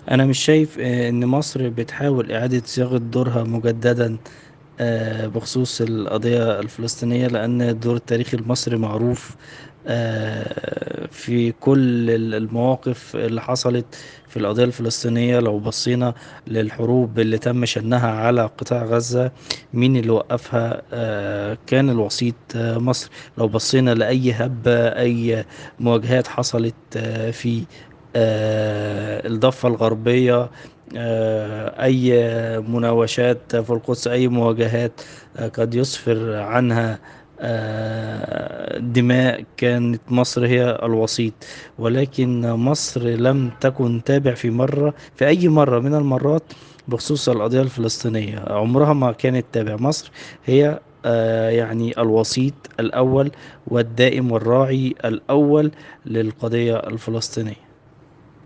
أنا مش شايف آه، إن مصر بتحاول إعادة صياغة دورها مجددا آه، بخصوص القضية الفلسطينية لأن الدور التاريخي المصري معروف آه، في كل ال- المواقف اللي حصلت في القضية الفلسطينية لو بصينا للحروب اللي تم شنها على قطاع غزة مين اللي وقفها آه، كان الوسيط آه، مصر لو بصينا لأي هبة أي مواجهات حصلت آه، في آه، الضفة الغربية آه، أي مناوشات في القدس أي مواجهات آه، قد يسفر عنها آه، دماء كانت مصر هي الوسيط ولكن مصر لم تكن تابع في مرة في أي مرة من المرات بخصوص القضية الفلسطينية عمرها ما كانت تابع مصر هي آه، يعني الوسيط الأول والدائم والراعي الأول للقضية الفلسطينية